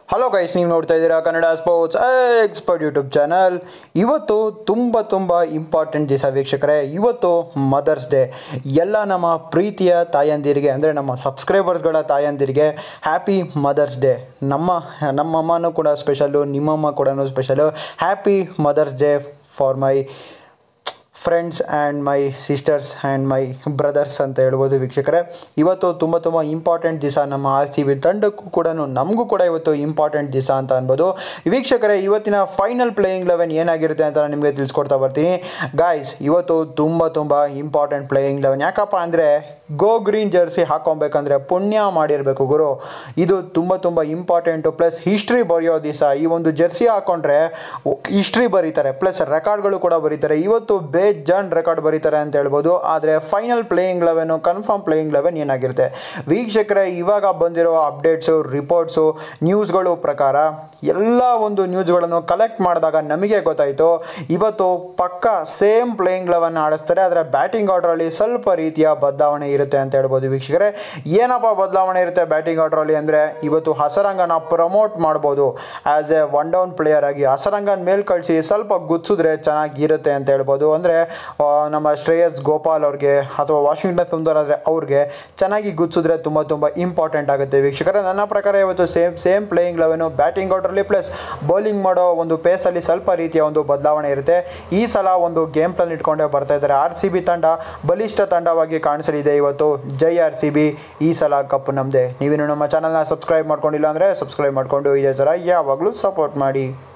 hello guys ನೀವು ನೋಡ್ತಾ ಇದ್ದೀರಾ Kannada sports expert YouTube channel ಇವತ್ತು ತುಂಬ ತುಂಬ ಇಂಪಾರ್ಟೆಂಟ್ ದಿವಸ ವೀಕ್ಷಕರೇ ಇವತ್ತು ಮದರ್ಸ್ ಡೇ ಎಲ್ಲ ನಮ್ಮ ಪ್ರೀತಿಯ ತಾಯಂದಿರಿಗೆ ಅಂದರೆ ನಮ್ಮ ಸಬ್ಸ್ಕ್ರೈಬರ್ಸ್ಗಳ ತಾಯಂದಿರಿಗೆ ಹ್ಯಾಪಿ ಮದರ್ಸ್ ಡೇ ನಮ್ಮ ನಮ್ಮಮ್ಮನೂ ಕೂಡ ಸ್ಪೆಷಲ್ಲು ನಿಮ್ಮಮ್ಮ ಕೂಡ special happy mother's day for my friends and my sisters and my brothers ಅಂತ ಹೇಳ್ಬೋದು ವೀಕ್ಷಕರೇ ಇವತ್ತು ತುಂಬ ತುಂಬ ಇಂಪಾರ್ಟೆಂಟ್ ದಿವಸ ನಮ್ಮ ಆರ್ ಸಿ ಬಿ ತಂಡಕ್ಕೂ ಕೂಡ ನಮಗೂ ಕೂಡ ಇವತ್ತು ಇಂಪಾರ್ಟೆಂಟ್ ದಿವಸ ಅಂತ ಅನ್ಬೋದು ವೀಕ್ಷಕರೇ ಇವತ್ತಿನ ಫೈನಲ್ ಪ್ಲೇಯಿಂಗ್ ಲೆವೆನ್ ಏನಾಗಿರುತ್ತೆ ಅಂತ ನಾನು ನಿಮಗೆ ತಿಳಿಸ್ಕೊಡ್ತಾ ಬರ್ತೀನಿ ಗಾಯ್ಸ್ ಇವತ್ತು ತುಂಬ ತುಂಬ ಇಂಪಾರ್ಟೆಂಟ್ ಪ್ಲೇಯಿಂಗ್ ಲೆವೆನ್ ಯಾಕಪ್ಪ ಅಂದರೆ ಗೋ ಗ್ರೀನ್ ಜರ್ಸಿ ಹಾಕೊಬೇಕಂದ್ರೆ ಪುಣ್ಯ ಮಾಡಿರಬೇಕು ಗುರು ಇದು ತುಂಬ ತುಂಬ ಇಂಪಾರ್ಟೆಂಟು ಪ್ಲಸ್ ಹಿಸ್ಟ್ರಿ ಬರೆಯೋ ದಿವಸ ಈ ಒಂದು ಜರ್ಸಿ ಹಾಕೊಂಡ್ರೆ ಹಿಸ್ಟ್ರಿ ಬರೀತಾರೆ ಪ್ಲಸ್ ರೆಕಾರ್ಡ್ಗಳು ಕೂಡ ಬರೀತಾರೆ ಇವತ್ತು ಬೇಜಾನ್ ರೆಕಾರ್ಡ್ ಬರೀತಾರೆ ಅಂತ ಹೇಳ್ಬೋದು ಆದರೆ final playing eleven confirm playing eleven ಏನಾಗಿರುತ್ತೆ ವೀಕ್ಷಕರೇ ಇವಾಗ ಬಂದಿರೋ ಅಪ್ಡೇಟ್ಸು ರಿಪೋರ್ಟ್ಸು ನ್ಯೂಸ್ಗಳು ಪ್ರಕಾರ ಎಲ್ಲ ಒಂದು ನ್ಯೂಸ್ಗಳನ್ನು ಕಲೆಕ್ಟ್ ಮಾಡಿದಾಗ ನಮಗೆ ಗೊತ್ತಾಯಿತು ಇವತ್ತು ಪಕ್ಕ ಸೇಮ್ ಪ್ಲೇಯಿಂಗ್ ಲೆವೆನ್ ಆಡಿಸ್ತಾರೆ ಆದರೆ ಬ್ಯಾಟಿಂಗ್ ಆರ್ಡ್ರಲ್ಲಿ ಸ್ವಲ್ಪ ರೀತಿಯ ಬದಲಾವಣೆ ಇರುತ್ತೆ ಅಂತ ಹೇಳ್ಬೋದು ವೀಕ್ಷಕರೇ ಏನಪ್ಪ ಬದಲಾವಣೆ ಇರುತ್ತೆ ಬ್ಯಾಟಿಂಗ್ ಆರ್ಡ್ರಲ್ಲಿ ಅಂದರೆ ಇವತ್ತು ಹಸರಂಗನ ಪ್ರಮೋಟ್ ಮಾಡ್ಬೋದು as a one down player ಆಗಿ ಹಸರಂಗನ ಮೇಲ್ ಕಳಿಸಿ ಸ್ವಲ್ಪ ಗುಚ್ಸಿದ್ರೆ ಚೆನ್ನಾಗಿರುತ್ತೆ ಅಂತ ಹೇಳ್ಬೋದು ಅಂದರೆ ನಮ್ಮ ಶ್ರೇಯಸ್ ಗೋಪಾಲ್ ಅವ್ರಿಗೆ ಅಥವಾ ವಾಷಿಂಗ್ಟನ್ ಸುಂದರ್ ಆದರೆ ಅವ್ರಿಗೆ ಚೆನ್ನಾಗಿ ಗುಚ್ಸಿದ್ರೆ ತುಂಬ ತುಂಬ ಇಂಪಾರ್ಟೆಂಟ್ ಆಗುತ್ತೆ ವೀಕ್ಷಕರೇ ನನ್ನ ಪ್ರಕಾರ ಇವತ್ತು same same playing eleven batting ಆರ್ಡ್ರಲ್ಲಿ ಪ್ಲಸ್ ಬೌಲಿಂಗ್ ಮಾಡೋ ಒಂದು ಪೇಸಲ್ಲಿ ಸ್ವಲ್ಪ ರೀತಿಯ ಒಂದು ಬದಲಾವಣೆ ಇರುತ್ತೆ ಈ ಸಲ ಒಂದು ಗೇಮ್ ಪ್ಲಾನ್ ಇಟ್ಕೊಂಡೇ ಬರ್ತಾ ಇದ್ದಾರೆ ಆರ್ ಸಿ ಬಿ ತಂಡ ಬಲಿಷ್ಠ ತಂಡವಾಗಿ ಕಾಣಿಸಲಿದೆ ಇವತ್ತು ಜೈ ಆರ್ ಸಿ ಬಿ ಈ ಸಲ ಕಪ್ ನಮ್ಮದೇ ನೀವೇನು ನಮ್ಮ ಚಾನಲ್ನ ಸಬ್ಸ್ಕ್ರೈಬ್ ಮಾಡ್ಕೊಂಡಿಲ್ಲ ಅಂದರೆ ಸಬ್ಸ್ಕ್ರೈಬ್ ಮಾಡಿಕೊಂಡು ಇದೇ ಥರ ಯಾವಾಗಲೂ ಸಪೋರ್ಟ್ ಮಾಡಿ